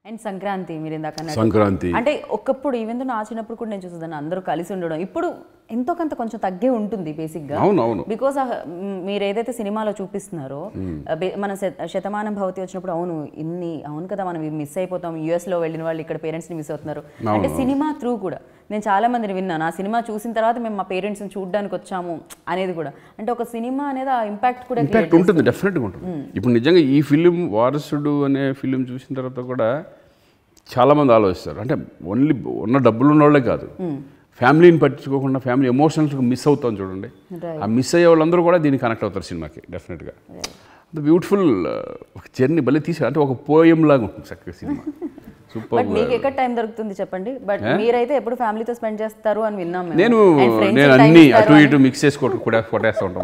And Sankranti మీరు ఇందాక అన్నట్టు. సంక్రాంతి అంటే ఒకప్పుడు ఈవెన్ నా చిన్నప్పుడు కూడా నేను చూసేదాన్ని అందరూ కలిసి ఉండడం ఇప్పుడు ఎంతో కొంత కొంచెం తగ్గే ఉంటుంది బేసిక్ గా అవును అవును బికాస్ మీరు ఏదైతే సినిమాలో చూపిస్తున్నారో ఆ, బే- మన శత- శతమానం భవతి వచ్చినప్పుడు అవును ఇన్ని అవును కదా మనం మిస్ అయిపోతాం యుఎస్ లో వెళ్ళిన వాళ్ళు ఇక్కడ పేరెంట్స్ ని మిస్ అవుతున్నారు అంటే సినిమా త్రూ కూడా నేను చాలా మందిని విన్నాను ఆ సినిమా చూసిన తర్వాత మేము మా పేరెంట్స్ ని చూడడానికి వచ్చాము అనేది కూడా అంటే ఒక సినిమా అనేది ఆ ఇంపాక్ట్ కూడా create ఇంపాక్ట్ ఉంటుంది డెఫినెట్గా ఉంటుంది ఇప్పుడు నిజంగా ఈ ఫిలిం వారసుడు అనే ఫిలిం చూసిన తర్వాత కూడా చాలామంది ఆలోచిస్తారు అంటే ఓన్లీ ఉన్న డబ్బులు ఉన్న వాళ్ళే కాదు ఫ్యామిలీని పట్టించుకోకుండా ఫ్యామిలీ ఎమోషనల్స్ మిస్ అవుతాం చూడండి ఆ మిస్ అయ్యే వాళ్ళందరూ కూడా దీనికి కనెక్ట్ అవుతారు సినిమాకి డెఫినెట్గా అంత బ్యూటిఫుల్ ఒక జర్నీ భలే తీసి అంటే ఒక పోయం లాగా ఉంటుంది చక్కగా సినిమా సూపర్ బట్ మీకు ఎక్కడ టైం దొరుకుతుంది చెప్పండి బట్ మీరైతే ఎప్పుడు ఫ్యామిలీతో స్పెండ్ చేస్తారు అని విన్నాం మేము. నేను And friends నేను కి time అన్ని ఇస్తారు అటు అని. ఇటు మిక్స్ చేసి కొట్టు కూడా కొట్టేస్తూ ఉంటాం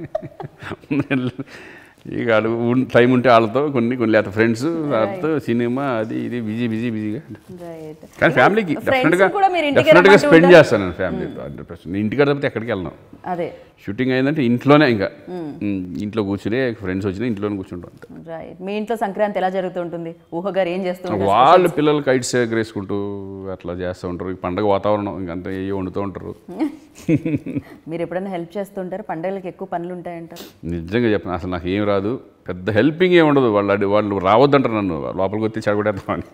ఇక వాళ్ళు టైం ఉంటే వాళ్ళతో కొన్ని కొన్ని లేకపోతే ఫ్రెండ్స్ వాళ్ళతో సినిమా అది ఇది బిజీ బిజీ బిజీగా Right. కానీ ఫ్యామిలీకి Friends డెఫినెట్గా కూడా మీరు ఇంటికి డెఫినెట్గా రమ్మంటూ స్పెండ్ ఉంటారు. చేస్తాను నేను ఫ్యామిలీతో హండ్రెడ్ పర్సెంట్ ఇంటికి తప్పితే ఎక్కడికి వెళ్ళను అదే షూటింగ్ అయిందంటే ఇంట్లోనే ఇంకా ఉమ్, ఇంట్లో కూర్చుని ఫ్రెండ్స్ వచ్చినా ఇంట్లోనే కూర్చుంటాం అంతే రైట్ మీ ఇంట్లో సంక్రాంతి ఎలా జరుగుతుంటుంది ఊహ గారు ఏం చేస్తుంటారు వాళ్ళ పిల్లలు కైట్స్ ఎగరేసుకుంటూ అట్లా చేస్తూ ఉంటారు ఈ పండగ వాతావరణం ఇంకంతా ఏ వండుతూ ఉంటారు మీరు ఎప్పుడైనా హెల్ప్ చేస్తుంటారు పండగలకి ఎక్కువ పనులు ఉంటాయంటారు నిజంగా చెప్పను అసలు నాకు ఏం రాదు పెద్ద హెల్పింగ్ ఏమి ఉండదు వాళ్ళు అడి- వాళ్ళు రావద్దంటారు నన్ను లోపలికి వచ్చి చెడగొడేద్దామని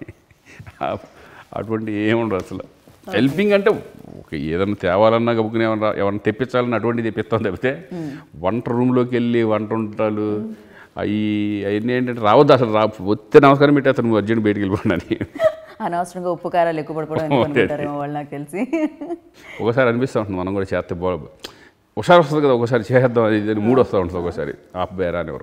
అటువంటి ఏమి ఉండదు అసలు హెల్పింగ్ అంటే ఒక ఏదైనా తేవాలన్నా గబుకుని ఏమన్నా ఎవరైనా తెప్పించాలన్నా అటువంటి తెప్పిస్తాం తప్పితే వంట రూమ్లోకి వెళ్ళి వంట వంటలు అవి అవన్నీ ఏంటంటే రావద్దు అసలు రా వస్తే నమస్కారం పెట్టేస్తాను నువ్వు అర్జెంట్ బయటికి వెళ్ళిపోండి అని అనవసరంగా ఉప్పు కారాలు ఎక్కువ పడిపోవడం ఎందుకు అనుకుంటారేమో వాళ్ళు నాకు తెలిసి ఒకసారి అనిపిస్తూ ఉంటుంది మనం కూడా చేస్తే బా ఒకసారి వస్తుంది కదా ఒకసారి చేద్దాం అది ఇది అని మూడు వస్తూ ఉంటుంది ఒకసారి ఆఫ్ బేరా అని ఎవరు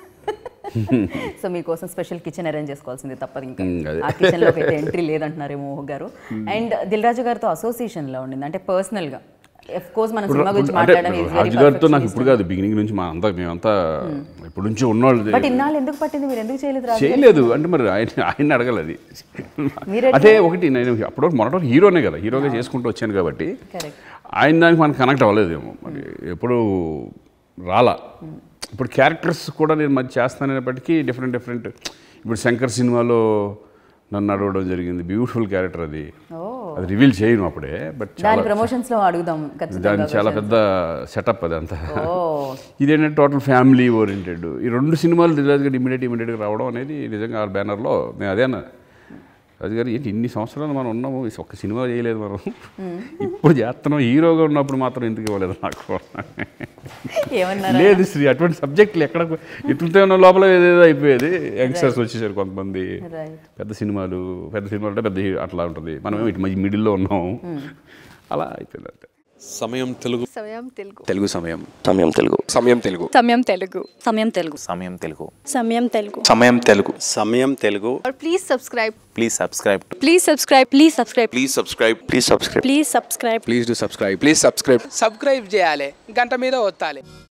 సో మీకోసం స్పెషల్ కిచెన్ అరేంజ్ చేసుకోవాల్సింది తప్పదు ఇంకా ఉమ్, అదే. ఆ కిచెన్ లోకి అయితే ఎంట్రీ లేదంటున్నారేమో ఊహ గారు అండ్ దిల్ రాజు గారితో అసోసియేషన్ లో ఉండింది అంటే పర్సనల్ గా ఎఫ్ కోర్స్ మన సినిమా గురించి అంటే మాట్లాడడం is very రాజు గారితో నాకు perfectionist. ఇప్పుడు కాదు బిగినింగ్ నుంచి మా అంతా మేమంతా ఇప్పటి నుంచి ఉన్నవాళ్ళు బట్ ఇన్నాళ్ళు ఎందుకు పట్టింది మీరు ఎందుకు చేయలేదు రాజు చేయలేదు అంటే మరి ఆయన ఆయన అడగాలి అది మీరే అదే ఒకటి నేను అప్పుడు మొదట హీరోనే కదా హీరోగా చేసుకుంటూ వచ్చాను కాబట్టి కరెక్ట్ ఆయన దానికి మనకు కనెక్ట్ అవ్వలేదేమో మరి ఎప్పుడు రాలా ఇప్పుడు క్యారెక్టర్స్ కూడా నేను మరి చేస్తాననేప్పటికీ డిఫరెంట్ డిఫరెంట్ ఇప్పుడు శంకర్ సినిమాలో నన్ను అడగడం జరిగింది బ్యూటిఫుల్ క్యారెక్టర్ అది ఓ అది రివీల్ చేయను అప్పుడే బట్ దాని చాలా ప్రమోషన్స్ లో అడుగుదాం ఖచ్చితంగా దాని చాలా పెద్ద సెటప్ అది అంతా ఓ ఇదేంటంటే టోటల్ ఫ్యామిలీ ఓరియంటెడ్ ఈ రెండు సినిమాలు రిలీజ్గా ఇమీడియట్ ఇమీడియట్గా రావడం అనేది నిజంగా ఆ బ్యానర్లో నేను అదేనా రాజు గారు ఏంటి ఇన్ని సంవత్సరాలు మనం ఉన్నాము ఈ ఒక్క సినిమా చేయలేదు మనం ఇప్పుడు చేస్తున్నాం హీరోగా ఉన్నప్పుడు మాత్రం ఎందుకు ఇవ్వలేదు నాకు ఏమన్నారు లేదు శ్రీ అటువంటి సబ్జెక్టులు ఎక్కడ ఎత్తుతే ఉన్న లోపల ఏదేదో అయిపోయేది యంగ్స్టర్స్ వచ్చేసారు కొంతమంది రైట్ పెద్ద సినిమాలు పెద్ద సినిమాలు అంటే పెద్ద హీ- అట్లా ఉంటుంది మనం ఇటు మధ్య మిడిల్లో ఉన్నాం అలా అయిపోయింది అంతే సమయం తెలుగు సమయం తెలుగు తెలుగు సమయం సమయం తెలుగు సమయం తెలుగు సమయం తెలుగు సమయం తెలుగు సమయం తెలుగు సమయం తెలుగు సమయం తెలుగు సమయం తెలుగు और please subscribe please subscribe please subscribe please subscribe please subscribe please subscribe please subscribe please do subscribe please subscribe subscribe చేయాలి గంట మీద ఒత్తాలి